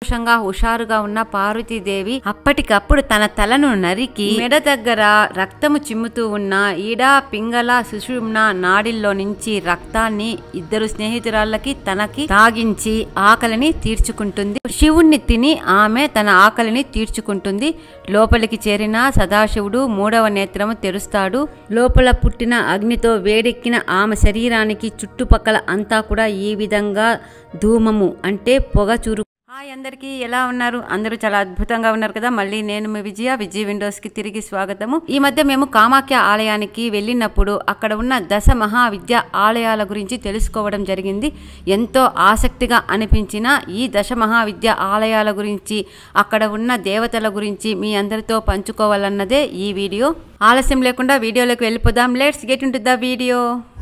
సంతోషంగా హుషారుగా ఉన్న పార్వతీదేవి అప్పటికప్పుడు తన తలను నరికి మెడ దగ్గర రక్తము చిమ్ముతూ ఉన్న ఈడ పింగళ సుషుమ్న నాడిల్లో నుంచి రక్తాన్ని ఇద్దరు స్నేహితురాళ్ళకి తనకి తాగించి ఆకలిని తీర్చుకుంటుంది శివుణ్ణి తిని ఆమె తన ఆకలిని తీర్చుకుంటుంది లోపలికి చేరిన సదాశివుడు మూడవ నేత్రము తెరుస్తాడు లోపల పుట్టిన అగ్నితో వేడెక్కిన ఆమె శరీరానికి చుట్టుపక్కల అంతా కూడా ఈ విధంగా ధూమము అంటే పొగ చురు హాయ్ అందరికీ ఎలా ఉన్నారు అందరూ చాలా అద్భుతంగా ఉన్నారు కదా మళ్ళీ నేను మీ విజయ విజయ్ విండోస్ కి తిరిగి స్వాగతము ఈ మధ్య మేము కామాఖ్య ఆలయానికి వెళ్ళినప్పుడు అక్కడ ఉన్న దశ మహావిద్య ఆలయాల గురించి తెలుసుకోవడం జరిగింది ఎంతో ఆసక్తిగా అనిపించిన ఈ దశ మహావిద్య ఆలయాల గురించి అక్కడ ఉన్న దేవతల గురించి మీ అందరితో పంచుకోవాలన్నదే ఈ వీడియో ఆలస్యం లేకుండా వీడియోలోకి వెళ్ళిపోదాం let's get into the video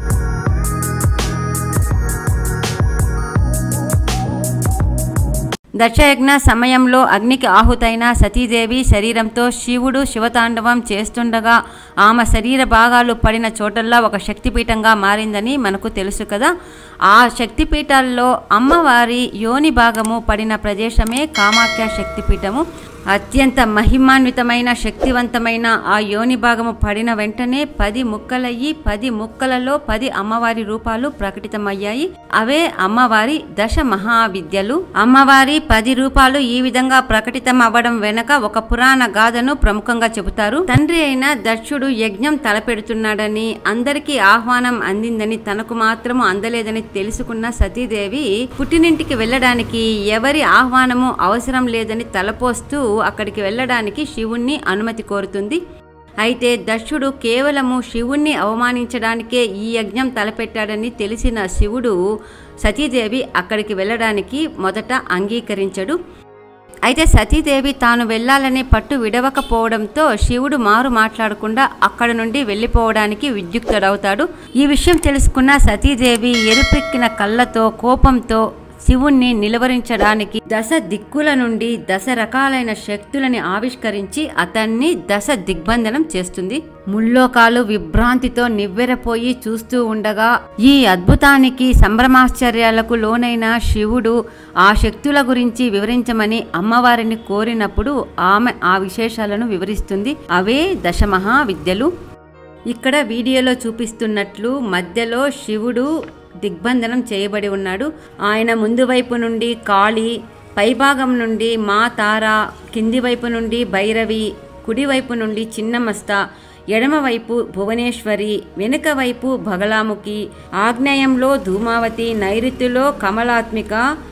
దక్షయజ్ఞ సమయంలో అగ్నికి ఆహుతైన సతీదేవి శరీరంతో శివుడు శివతాండవం చేస్తుండగా ఆమె శరీర భాగాలు పడిన చోటల్లా ఒక శక్తిపీఠంగా మారిందని మనకు తెలుసు కదా ఆ శక్తిపీఠాల్లో అమ్మవారి యోని భాగము పడిన ప్రదేశమే కామాఖ్య శక్తిపీఠము అత్యంత మహిమాన్వితమైన శక్తివంతమైన ఆ యోని భాగము పడిన వెంటనే పది ముక్కలయ్యి పది ముక్కలలో పది అమ్మవారి రూపాలు ప్రకటితమయ్యాయి అవే అమ్మవారి దశ మహావిద్యలు అమ్మవారి పది రూపాలు ఈ విధంగా ప్రకటితం అవ్వడం వెనక ఒక పురాణ గాథను ప్రముఖంగా చెబుతారు తండ్రి అయిన దక్షుడు యజ్ఞం తలపెడుతున్నాడని అందరికీ ఆహ్వానం అందిందని తనకు మాత్రము అందలేదని తెలుసుకున్న సతీదేవి పుట్టినింటికి వెళ్ళడానికి ఎవరి ఆహ్వానము అవసరం లేదని తలపోస్తూ అక్కడికి వెళ్ళడానికి శివుణ్ణి అనుమతి కోరుతుంది అయితే దక్షుడు కేవలము శివుణ్ణి అవమానించడానికే ఈ యజ్ఞం తలపెట్టాడని తెలిసిన శివుడు సతీదేవి అక్కడికి వెళ్ళడానికి మొదట అంగీకరించడు అయితే సతీదేవి తాను వెళ్ళాలనే పట్టు విడవకపోవడంతో శివుడు మారు మాట్లాడకుండా అక్కడ నుండి వెళ్ళిపోవడానికి విద్యుక్తుడవుతాడు ఈ విషయం తెలుసుకున్న సతీదేవి ఎరుపెక్కిన కళ్ళతో కోపంతో శివుణ్ణి నిలువరించడానికి దశ దిక్కుల నుండి దశ రకాలైన శక్తులని ఆవిష్కరించి అతన్ని దశ దిగ్బంధనం చేస్తుంది ముల్లోకాలు విభ్రాంతితో నివ్వెరపోయి చూస్తూ ఉండగా ఈ అద్భుతానికి సంభ్రమాశ్చర్యాలకు లోనైన శివుడు ఆ శక్తుల గురించి వివరించమని అమ్మవారిని కోరినప్పుడు ఆమె ఆ విశేషాలను వివరిస్తుంది అవే దశమహా విద్యలు ఇక్కడ వీడియోలో చూపిస్తున్నట్లు మధ్యలో శివుడు దిగ్బంధనం చేయబడి ఉన్నాడు ఆయన ముందు వైపు నుండి కాళి పైభాగం నుండి మా తార కింది వైపు నుండి భైరవి కుడివైపు నుండి చిన్నమస్త ఎడమవైపు భువనేశ్వరి వెనుక వైపు బగలాముఖి ఆగ్నేయంలో ధూమావతి నైరుతిలో కమలాత్మిక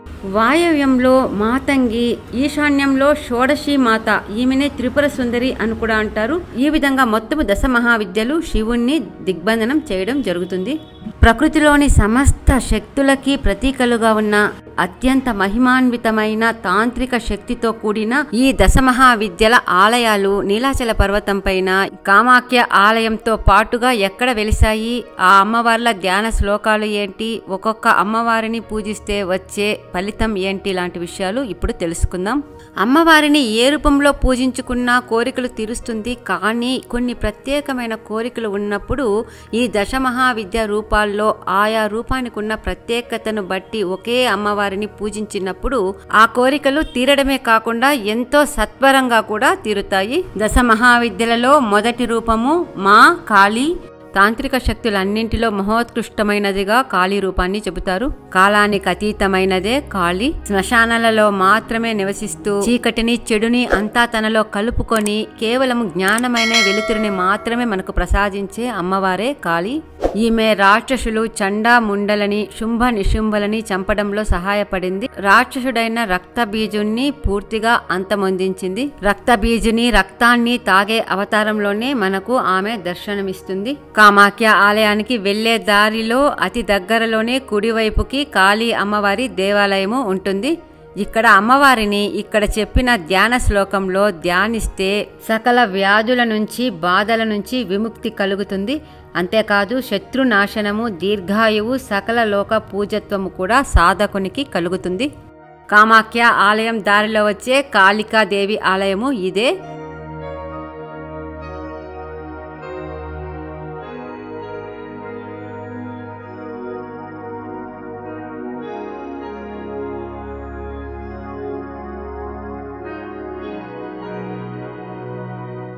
వాయవ్యంలో మాతంగి ఈశాన్యంలో షోడశి మాత ఈమెనే త్రిపుర సుందరి అని కూడా అంటారు ఈ విధంగా మొత్తము దశ మహావిద్యలు శివుణ్ణి దిగ్బంధనం చేయడం జరుగుతుంది ప్రకృతిలోని సమస్త శక్తులకి ప్రతీకలుగా ఉన్న అత్యంత మహిమాన్వితమైన తాంత్రిక శక్తితో కూడిన ఈ దశ మహావిద్యల ఆలయాలు నీలాచల పర్వతం పైన కామాఖ్య ఆలయంతో పాటుగా ఎక్కడ వెలిసాయి ఆ అమ్మవార్ల ధ్యాన శ్లోకాలు ఏంటి ఒక్కొక్క అమ్మవారిని పూజిస్తే వచ్చే ఫలితం ఏంటి లాంటి విషయాలు ఇప్పుడు తెలుసుకుందాం అమ్మవారిని ఏ రూపంలో పూజించుకున్నా కోరికలు తీరుస్తుంది కానీ కొన్ని ప్రత్యేకమైన కోరికలు ఉన్నప్పుడు ఈ దశ మహావిద్య రూపాల్లో ఆయా రూపానికి ఉన్న ప్రత్యేకతను బట్టి ఒకే అమ్మవారిని పూజించినప్పుడు ఆ కోరికలు తీరడమే కాకుండా ఎంతో సత్వరంగా కూడా తీరుతాయి దశ మహావిద్యలలో మొదటి రూపము మా కాళీ తాంత్రిక శక్తులన్నింటిలో మహోత్కృష్టమైనదిగా కాళీ రూపాన్ని చెబుతారు కాలానికి అతీతమైనదే కాళీ శ్మశానాలలో మాత్రమే నివసిస్తూ చీకటిని చెడుని అంతా తనలో కలుపుకొని కేవలం జ్ఞానమైన వెలుతురిని మాత్రమే మనకు ప్రసాదించే అమ్మవారే కాళీ ఈమె రాక్షసులు చండా ముండలని శుంభ నిశుంభలని చంపడంలో సహాయపడింది రాక్షసుడైన రక్త బీజుణ్ణి పూర్తిగా అంతమొందించింది రక్త బీజుని రక్తాన్ని తాగే అవతారంలోనే మనకు ఆమె దర్శనమిస్తుంది కామాఖ్య ఆలయానికి వెళ్లే దారిలో అతి దగ్గరలోనే కుడివైపుకి కాళీ అమ్మవారి దేవాలయము ఉంటుంది ఇక్కడ అమ్మవారిని ఇక్కడ చెప్పిన ధ్యాన శ్లోకంలో ధ్యానిస్తే సకల వ్యాధుల నుంచి బాధల నుంచి విముక్తి కలుగుతుంది అంతేకాదు శత్రునాశనము దీర్ఘాయువు సకల లోక పూజత్వము కూడా సాధకునికి కలుగుతుంది కామాఖ్య ఆలయం దారిలో వచ్చే కాళికాదేవి ఆలయము ఇదే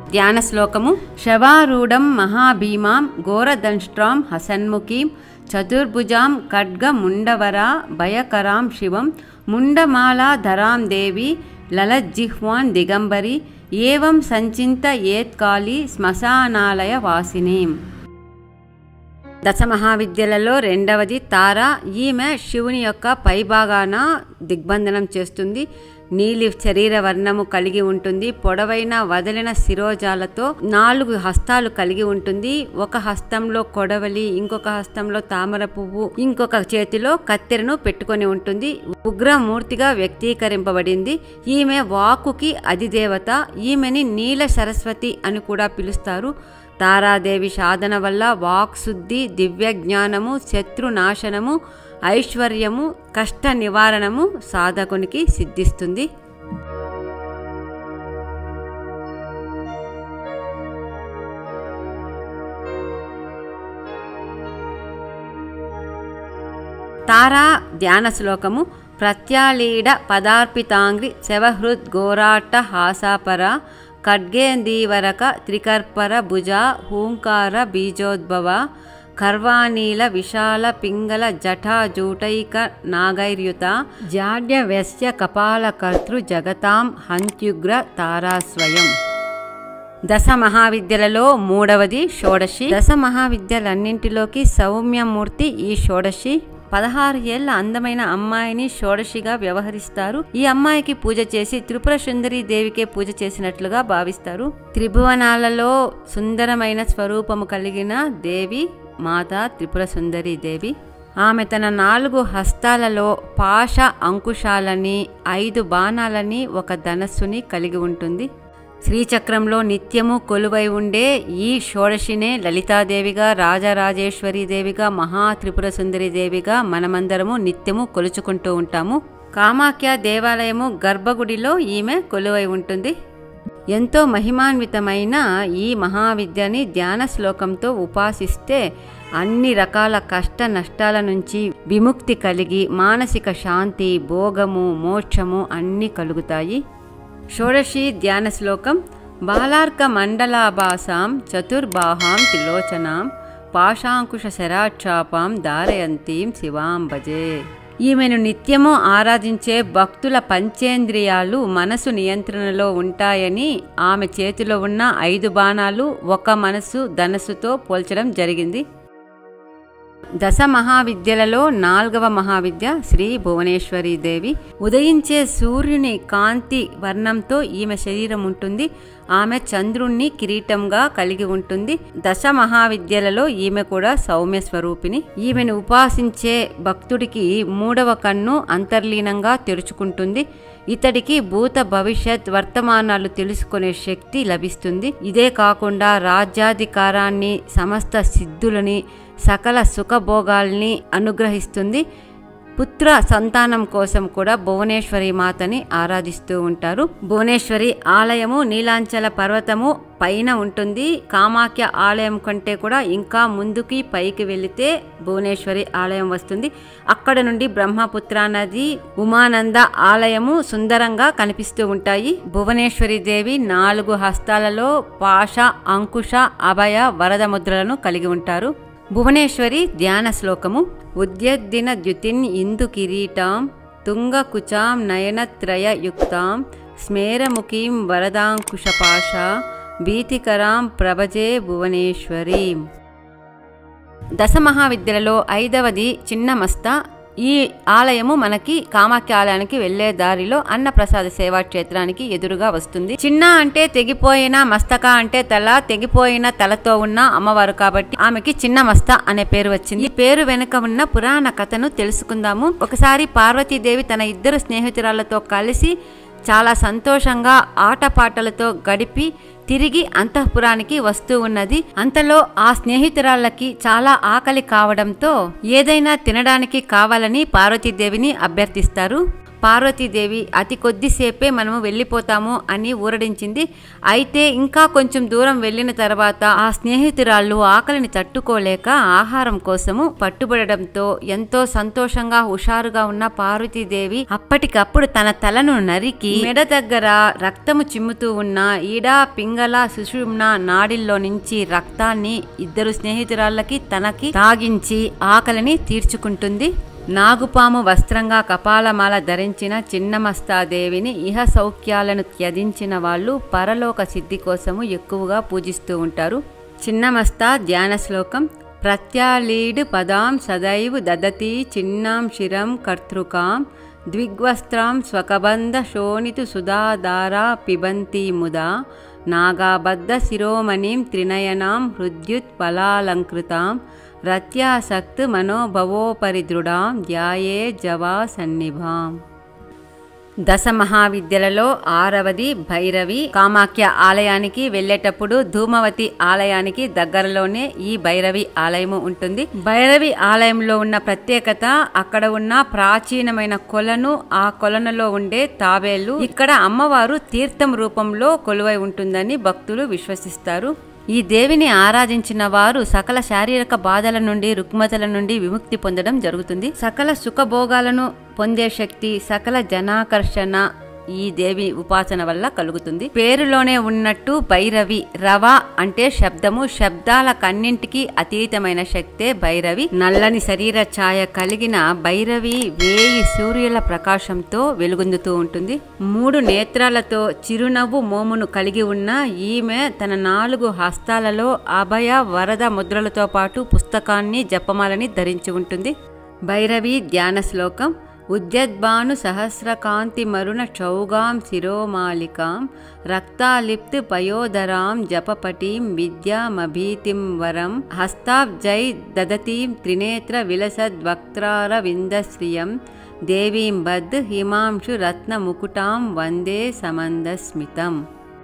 ధ్యాన శ్లోకము శవారూఢం మహాభీమాం ఘోరదంష్ట్రాం హసన్ముఖీం చతుర్భుజాం ఖడ్గ ముండవరా భయకరాం శివం ముండమాలాధరాం దేవి లలజ్జిహ్వాన్ దిగంబరి ఏవం సంచింత ఏత్కాళి శ్మశానాలయ వాసినేం దశ మహావిద్యలలో రెండవది తార ఈమె శివుని యొక్క పైభాగాన దిగ్బంధనం చేస్తుంది నీలి శరీర వర్ణము కలిగి ఉంటుంది పొడవైన వదిలిన శిరోజాలతో నాలుగు హస్తాలు కలిగి ఉంటుంది ఒక హస్తంలో కొడవలి ఇంకొక హస్తంలో తామర పువ్వు ఇంకొక చేతిలో కత్తెరను పెట్టుకొని ఉంటుంది ఉగ్రమూర్తిగా వ్యక్తీకరింపబడింది ఈమె వాకుకి అధిదేవత ఈమెని నీల సరస్వతి అని కూడా పిలుస్తారు తారాదేవి సాధన వల్ల వాక్శుద్ధి దివ్య జ్ఞానము శత్రునాశనము ఐశ్వర్యము కష్ట నివారణము సాధకునికి సిద్ధిస్తుంది తారా ధ్యాన శ్లోకము ప్రత్యాలీడ పదార్పితాంగ్రి శవహృద్ ఘోరాట హాసాపర ఖడ్గేందీవరక త్రికర్పర భుజ హూంకార బీజోద్భవ కర్వాణీల విశాల పింగళ జటాజూటైక నాగైర్యుత జాడ్య వ్యస్య కపాలకర్తృ జగతాం హంత్యుగ్ర తారాస్వయం దశ మహావిద్యలలో మూడవది షోడశి దశ మహావిద్యలన్నింటిలోకి సౌమ్యమూర్తి ఈ షోడశి పదహారు ఏళ్ల అందమైన అమ్మాయిని షోడశిగా వ్యవహరిస్తారు ఈ అమ్మాయికి పూజ చేసి త్రిపుర సుందరి దేవికే పూజ చేసినట్లుగా భావిస్తారు త్రిభువనాలలో సుందరమైన స్వరూపము కలిగిన దేవి మాత త్రిపుర సుందరి దేవి ఆమె తన నాలుగు హస్తాలలో పాశ అంకుశాలని ఐదు బాణాలని ఒక ధనస్సుని కలిగి ఉంటుంది శ్రీచక్రంలో నిత్యము కొలువై ఉండే ఈ షోడశినే లలితాదేవిగా రాజరాజేశ్వరి దేవిగా మహా త్రిపుర సుందరి దేవిగా మనమందరము నిత్యము కొలుచుకుంటూ ఉంటాము కామాఖ్య దేవాలయము గర్భగుడిలో ఈమె కొలువై ఉంటుంది ఎంతో మహిమాన్వితమైన ఈ మహావిద్యని ధ్యాన శ్లోకంతో ఉపాసిస్తే అన్ని రకాల కష్ట నష్టాల నుంచి విముక్తి కలిగి మానసిక శాంతి భోగము మోక్షము అన్నీ కలుగుతాయి షోడశి ధ్యాన శ్లోకం బాలార్క మండలాభాసాం చతుర్బాహాం త్రిలోచనాం పాశాంకుశ శరాక్షాపాం దారయంతీం శివాం భజే ఈమెను నిత్యము ఆరాధించే భక్తుల పంచేంద్రియాలు మనసు నియంత్రణలో ఉంటాయని ఆమె చేతిలో ఉన్న ఐదు బాణాలు ఒక మనసు ధనస్సుతో పోల్చడం జరిగింది దశ మహావిద్యలలో నాల్గవ మహావిద్య శ్రీ భువనేశ్వరి దేవి ఉదయించే సూర్యుని కాంతి వర్ణంతో ఈమె శరీరం ఉంటుంది ఆమె చంద్రుణ్ణి కిరీటంగా కలిగి ఉంటుంది దశ మహావిద్యలలో ఈమె కూడా సౌమ్య స్వరూపిణి ఈమెను ఉపాసించే భక్తుడికి మూడవ కన్ను అంతర్లీనంగా తెరుచుకుంటుంది ఇతడికి భూత భవిష్యత్ వర్తమానాలు తెలుసుకునే శక్తి లభిస్తుంది ఇదే కాకుండా రాజ్యాధికారాన్ని సమస్త సిద్ధులని సకల సుఖభోగాల్ని అనుగ్రహిస్తుంది పుత్ర సంతానం కోసం కూడా భువనేశ్వరి మాతని ఆరాధిస్తూ ఉంటారు భువనేశ్వరి ఆలయము నీలాంచల పర్వతము పైన ఉంటుంది కామాఖ్య ఆలయం కంటే కూడా ఇంకా ముందుకి పైకి వెళితే భువనేశ్వరి ఆలయం వస్తుంది అక్కడ నుండి బ్రహ్మపుత్ర నది ఉమానంద ఆలయము సుందరంగా కనిపిస్తూ ఉంటాయి భువనేశ్వరి దేవి నాలుగు హస్తాలలో పాష అంకుశ అభయ వరద ముద్రలను కలిగి ఉంటారు భువనేశ్వరి ధ్యాన శ్లోకము ఉద్యద్దిన ద్యుతిన్ ఇందు కిరీటాం తుంగకుచాం నయనత్రయయుక్తాం స్మేరముఖీం వరదాంకుశపాశ భీతికరాం ప్రభజే భువనేశ్వరీం దశ మహావిద్యలలో ఐదవది చిన్న మస్త ఈ ఆలయము మనకి కామాఖ్య ఆలయానికి వెళ్లే దారిలో అన్నప్రసాద సేవా క్షేత్రానికి ఎదురుగా వస్తుంది చిన్న అంటే తెగిపోయిన మస్తక అంటే తల తెగిపోయిన తలతో ఉన్న అమ్మవారు కాబట్టి ఆమెకి చిన్న మస్త అనే పేరు వచ్చింది ఈ పేరు వెనుక ఉన్న పురాణ కథను తెలుసుకుందాము ఒకసారి పార్వతీదేవి తన ఇద్దరు స్నేహితురాలతో కలిసి చాలా సంతోషంగా ఆటపాటలతో గడిపి తిరిగి అంతఃపురానికి వస్తూ ఉన్నది అంతలో ఆ స్నేహితురాళ్ళకి చాలా ఆకలి కావడంతో ఏదైనా తినడానికి కావాలని పార్వతీదేవిని అభ్యర్థిస్తారు పార్వతీదేవి అతి కొద్దిసేపే మనము వెళ్ళిపోతాము అని ఊరడించింది అయితే ఇంకా కొంచెం దూరం వెళ్ళిన తర్వాత ఆ స్నేహితురాళ్ళు ఆకలిని తట్టుకోలేక ఆహారం కోసము పట్టుబడడంతో ఎంతో సంతోషంగా హుషారుగా ఉన్న పార్వతీదేవి అప్పటికప్పుడు తన తలను నరికి మెడ దగ్గర రక్తము చిమ్ముతూ ఉన్న ఈడా పింగళ సుషుమ్న నాడిల్లో నుంచి రక్తాన్ని ఇద్దరు స్నేహితురాళ్ళకి తనకి తాగించి ఆకలిని తీర్చుకుంటుంది నాగుపాము వస్త్రంగా కపాలమాల ధరించిన చిన్నమస్తాదేవిని ఇహ సౌఖ్యాలను త్యజించిన వాళ్ళు పరలోక సిద్ధి కోసము ఎక్కువగా పూజిస్తూ ఉంటారు చిన్నమస్తా ధ్యాన శ్లోకం ప్రత్యాలీడ్ పదాం సదైవ్ దదతి చిన్నాం శిరం కర్తృకాం ద్విగ్వస్త్రాం స్వకబంధ శోణితు సుధాధారా పిబంతి ముదా నాగాబద్ధ శిరోమణిం త్రినయనాం హృద్యుత్పలాలంకృతాం రత్యాసక్త్ మనోభవోపరిదృఢాం ధ్యాయే జవా సన్నిభాం దశ మహావిద్యలలో ఆరవది భైరవి కామాఖ్య ఆలయానికి వెళ్ళేటప్పుడు ధూమవతి ఆలయానికి దగ్గరలోనే ఈ భైరవి ఆలయము ఉంటుంది భైరవి ఆలయంలో ఉన్న ప్రత్యేకత అక్కడ ఉన్న ప్రాచీనమైన కొలను ఆ కొలనులో ఉండే తాబేళ్లు ఇక్కడ అమ్మవారు తీర్థం రూపంలో కొలువై ఉంటుందని భక్తులు విశ్వసిస్తారు ఈ దేవిని ఆరాధించిన వారు సకల శారీరక బాధల నుండి రుగ్మతల నుండి విముక్తి పొందడం జరుగుతుంది సకల సుఖభోగాలను పొందే శక్తి సకల జనాకర్షణ ఈ దేవి ఉపాసన వల్ల కలుగుతుంది పేరులోనే ఉన్నట్టు భైరవి రవ అంటే శబ్దము శబ్దాల కన్నింటికి అతీతమైన శక్తే భైరవి నల్లని శరీర ఛాయ కలిగిన భైరవి వేయి సూర్యుల ప్రకాశంతో వెలుగొందుతూ ఉంటుంది మూడు నేత్రాలతో చిరునవ్వు మోమును కలిగి ఉన్న ఈమె తన నాలుగు హస్తాలలో అభయ వరద ముద్రలతో పాటు పుస్తకాన్ని జపమాలని ధరించి ఉంటుంది భైరవి ధ్యాన శ్లోకం ఉద్యద్భాను సహస్రకాంతి మరుణ చౌగాం శిరోమాలికాం రక్తాలిప్త్ పయోధరాం జపపటీం విద్యామభీతిం వరం హస్తాబ్జై దదతీం త్రినేత్ర విలసద్వక్త్రార విందశ్రియం దేవీం బద్ హిమాంశు రత్న ముకుటాం వందే సమందస్మితం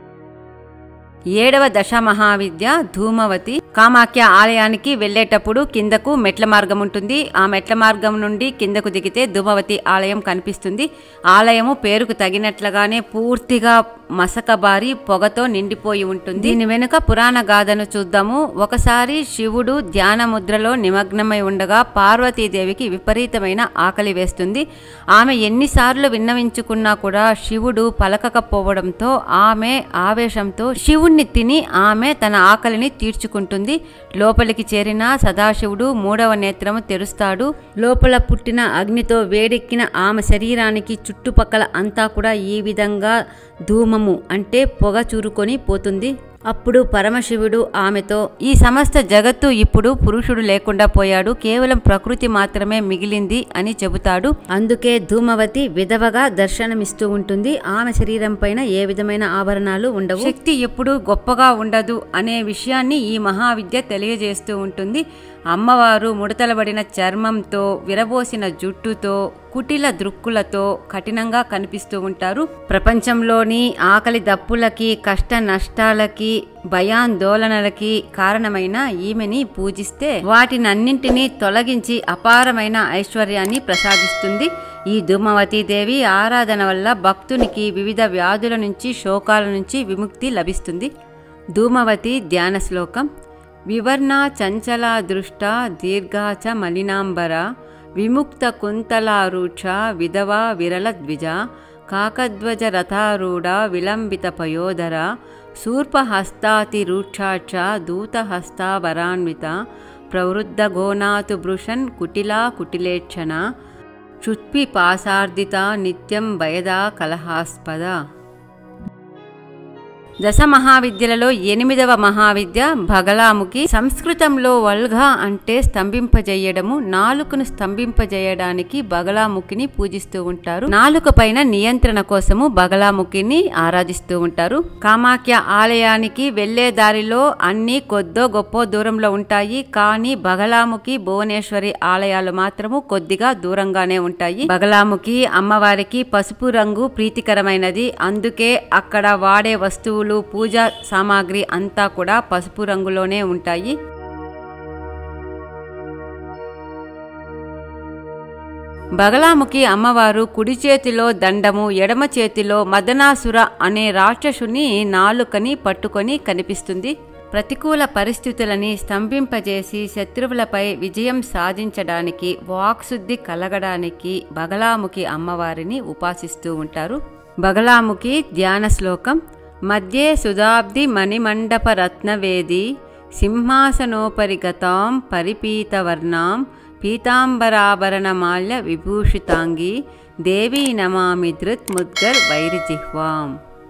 ఏడవ దశ మహావిద్య ధూమవతి కామాఖ్య ఆలయానికి వెళ్ళేటప్పుడు కిందకు మెట్ల మార్గం ఉంటుంది ఆ మెట్ల మార్గం నుండి కిందకు దిగితే ధూమవతి ఆలయం కనిపిస్తుంది ఆలయము పేరుకు తగినట్లుగానే పూర్తిగా మసకబారి పొగతో నిండిపోయి ఉంటుంది దీని వెనుక పురాణ గాథను చూద్దాము ఒకసారి శివుడు ధ్యాన ముద్రలో నిమగ్నమై ఉండగా పార్వతీదేవికి విపరీతమైన ఆకలి వేస్తుంది ఆమె ఎన్నిసార్లు విన్నవించుకున్నా కూడా శివుడు పలకకపోవడంతో ఆమె ఆవేశంతో శివుణ్ణి తిని ఆమె తన ఆకలిని తీర్చుకుంటుంది లోపలికి చేరిన సదాశివుడు మూడవ నేత్రము తెరుస్తాడు లోపల పుట్టిన అగ్నితో వేడెక్కిన ఆమె శరీరానికి చుట్టుపక్కల అంతా కూడా ఈ విధంగా ధూమము అంటే పొగ చూరుకొని పోతుంది అప్పుడు పరమశివుడు ఆమెతో ఈ సమస్త జగత్తు ఇప్పుడు పురుషుడు లేకుండా పోయాడు కేవలం ప్రకృతి మాత్రమే మిగిలింది అని చెబుతాడు అందుకే ధూమవతి విధవగా దర్శనమిస్తూ ఉంటుంది ఆమె శరీరం పైన ఏ విధమైన ఆభరణాలు ఉండవు శక్తి ఎప్పుడూ గొప్పగా ఉండదు అనే విషయాన్ని ఈ మహావిద్య తెలియజేస్తూ ఉంటుంది అమ్మవారు ముడతలబడిన చర్మంతో విరబోసిన జుట్టుతో కుటిల దృక్కులతో కఠినంగా కనిపిస్తూ ఉంటారు ప్రపంచంలోని ఆకలి దప్పులకి కష్ట నష్టాలకి భయాందోళనలకి కారణమైన ఈమెని పూజిస్తే వాటినన్నింటినీ తొలగించి అపారమైన ఐశ్వర్యాన్ని ప్రసాదిస్తుంది ఈ ధూమవతీ దేవి ఆరాధన వల్ల భక్తునికి వివిధ వ్యాధుల నుంచి శోకాల నుంచి విముక్తి లభిస్తుంది ధూమవతి ధ్యాన శ్లోకం వివర్ణ చంచల దృష్ట దీర్ఘా చ మలినాంబర విముక్త కుంతలారూఢ విధవా విరల ద్విజ కాకధ్వజ రథారూఢ విలంబిత పయోధర శూర్పహస్తాతిరూక్షాక్ష దూతహస్తావరాన్విత ప్రవృద్ధ గోనాతు భృషన్ కుటిలా కుటిలేక్షణ క్షుత్పి పాసార్దిత నిత్యం భయదా కలహాస్పద దశ మహావిద్యలలో ఎనిమిదవ మహావిద్య బగలాముఖి సంస్కృతంలో వల్ఘ అంటే స్తంభింపజేయడము నాలుకను స్తంభింపజేయడానికి బగలాముఖిని పూజిస్తూ ఉంటారు నాలుక పైన నియంత్రణ కోసము బగలాముఖిని ఆరాధిస్తూ ఉంటారు కామాఖ్య ఆలయానికి వెళ్లే దారిలో అన్ని కొద్దో గొప్ప దూరంలో ఉంటాయి కానీ బగలాముఖి భువనేశ్వరి ఆలయాలు మాత్రము కొద్దిగా దూరంగానే ఉంటాయి బగలాముఖి అమ్మవారికి పసుపు రంగు ప్రీతికరమైనది అందుకే అక్కడ వాడే వస్తువులు పూజా సామాగ్రి అంతా కూడా పసుపు రంగులోనే ఉంటాయి బగలాముఖి అమ్మవారు కుడి చేతిలో దండము ఎడమ చేతిలో మదనాసుర అనే రాక్షసుని నాలుకని పట్టుకొని కనిపిస్తుంది ప్రతికూల పరిస్థితులని స్తంభింపజేసి శత్రువులపై విజయం సాధించడానికి వాక్శుద్ధి కలగడానికి బగలాముఖి అమ్మవారిని ఉపాసిస్తూ ఉంటారు బగలాముఖి ధ్యాన శ్లోకం మధ్యే సుధాబ్ది మణిమండప రత్నవేది సింహాసనోపరి గతాం పరిపీతవర్ణాం పీతాంబరాభరణమాల్య విభూషితాంగి దేవీ నమామి ధృత్ ముద్గర్ వైరిజిహ్వాం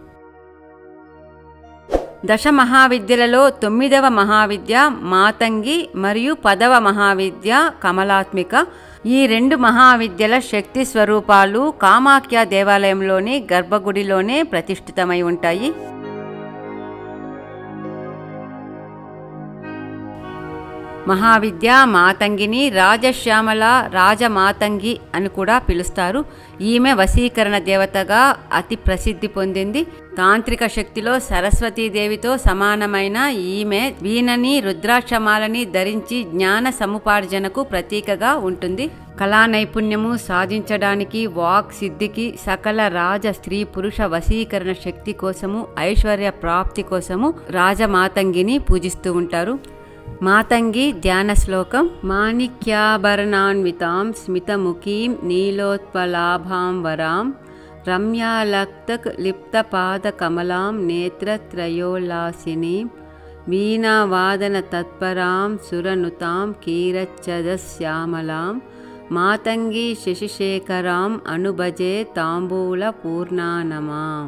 దశ మహావిద్యలలో తొమ్మిదవ మహావిద్య మాతంగి మరియు పదవ మహావిద్య కమలాత్మిక ఈ రెండు మహావిద్యల శక్తి స్వరూపాలు కామాఖ్య దేవాలయంలోని గర్భగుడిలోనే ప్రతిష్ఠితమై ఉంటాయి మహావిద్య మాతంగిని రాజశ్యామల రాజమాతంగి అని కూడా పిలుస్తారు ఈమె వశీకరణ దేవతగా అతి ప్రసిద్ధి పొందింది తాంత్రిక శక్తిలో సరస్వతీదేవితో సమానమైన ఈమె వీణని రుద్రాక్షమాలని ధరించి జ్ఞాన సముపార్జనకు ప్రతీకగా ఉంటుంది కళా నైపుణ్యము సాధించడానికి వాక్ సిద్ధికి సకల రాజ స్త్రీ పురుష వశీకరణ శక్తి కోసము ఐశ్వర్య ప్రాప్తి కోసము రాజమాతంగిని పూజిస్తూ ఉంటారు మాతంగి ధ్యాన శ్లోకం మాణిక్యాభరణాన్వితాం స్మితముఖీం నీలోత్పలాభాం వరాం రమ్యాలక్తక్ లిప్తపాదకమలాం నేత్రత్రయోల్లాసినీం వీణావాదన తత్పరాం సురనుతాం కీరచ్చదశ్యామలాం మాతంగి శశిశేఖరాం అనుభజే తాంబూల పూర్ణానమాం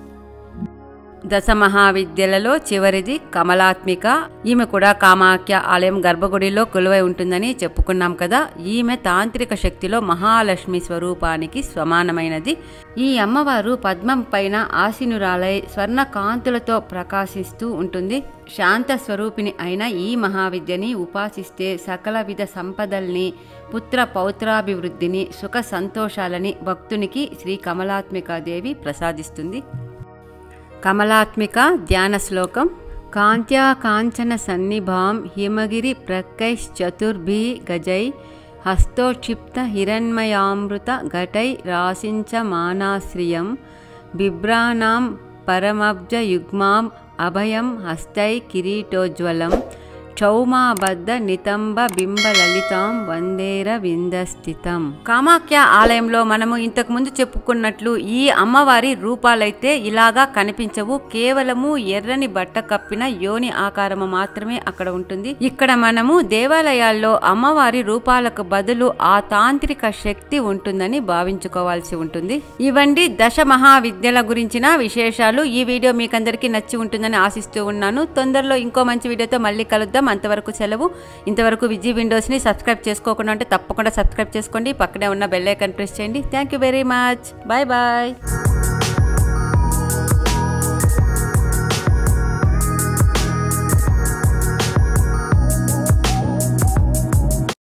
దశ మహావిద్యలలో చివరిది కమలాత్మిక ఈమె కూడా కామాఖ్య ఆలయం గర్భగుడిలో కొలువై ఉంటుందని చెప్పుకున్నాం కదా ఈమె తాంత్రిక శక్తిలో మహాలక్ష్మి స్వరూపానికి సమానమైనది ఈ అమ్మవారు పద్మం పైన ఆసీనురాలై స్వర్ణ కాంతులతో ప్రకాశిస్తూ ఉంటుంది శాంత స్వరూపిణి అయిన ఈ మహావిద్యని ఉపాసిస్తే సకల విధ సంపదల్ని పుత్ర పౌత్రాభివృద్ధిని సుఖ సంతోషాలని భక్తునికి శ్రీ కమలాత్మికాదేవి ప్రసాదిస్తుంది కమలాత్మిక ధ్యాన శ్లోకం కాంత్యా కాంచన సన్నిభాం హిమగిరి ప్రక్కైశ్చతుర్భి గజై హస్తోక్షిప్త హిరణ్మయామృత ఘటై రాసించ మానాశ్రియం బిభ్రాణాం పరమబ్జయుగ్మాం అభయం హస్తై కిరీటోజ్వలం క్షౌమాబద్ధ నితంబ బింబ లలితాం వందేర విందస్థితం కామాఖ్య ఆలయంలో మనము ఇంతకు ముందు చెప్పుకున్నట్లు ఈ అమ్మవారి రూపాలైతే ఇలాగా కనిపించవు కేవలము ఎర్రని బట్ట కప్పిన యోని ఆకారము మాత్రమే అక్కడ ఉంటుంది ఇక్కడ మనము దేవాలయాల్లో అమ్మవారి రూపాలకు బదులు ఆ తాంత్రిక శక్తి ఉంటుందని భావించుకోవాల్సి ఉంటుంది ఇవండి దశ మహావిద్యల గురించిన విశేషాలు ఈ వీడియో మీకందరికీ నచ్చి ఉంటుందని ఆశిస్తూ ఉన్నాను తొందరలో ఇంకో మంచి వీడియోతో మళ్ళీ కలుద్దాం అంతవరకు సెలవు ఇంతవరకు విజీ విండోస్ని సబ్స్క్రైబ్ చేసుకోకుండా ఉంటే తప్పకుండా సబ్స్క్రైబ్ చేసుకోండి పక్కనే ఉన్న బెల్ ఐకాన్ ప్రెస్ చేయండి thank you very much bye bye